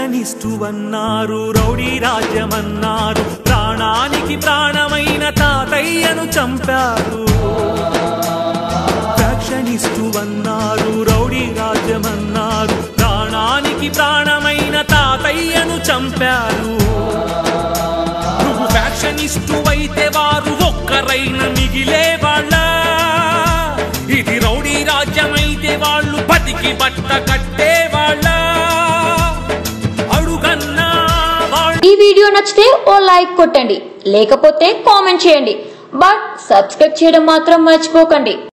factionist అన్నారు rowdy రాజ్యమన్నారు ప్రాణానికి ప్రాణమైన తాతయ్యను చంపారు ఫ్యాక్షనిస్టు అన్నారు రౌడీ రాజ్యమన్నారు ప్రాణానికి ప్రాణమైన తాతయ్యను చంపారు నువ్వు ఫ్యాక్షనిస్టు అయితే వారు ఒక్కరైన మిగిలే వాళ్ళ ఇది రౌడీ రాజ్యమైతే వాళ్ళు బతికి బట్ట కట్టే వాళ్ళ అడుగన్నా వాళ్ళు ఈ వీడియో నచ్చితే ఓ లైక్ కొట్టండి లేకపోతే కామెంట్ చేయండి బట్ సబ్స్క్రైబ్ చేయడం మాత్రం మర్చిపోకండి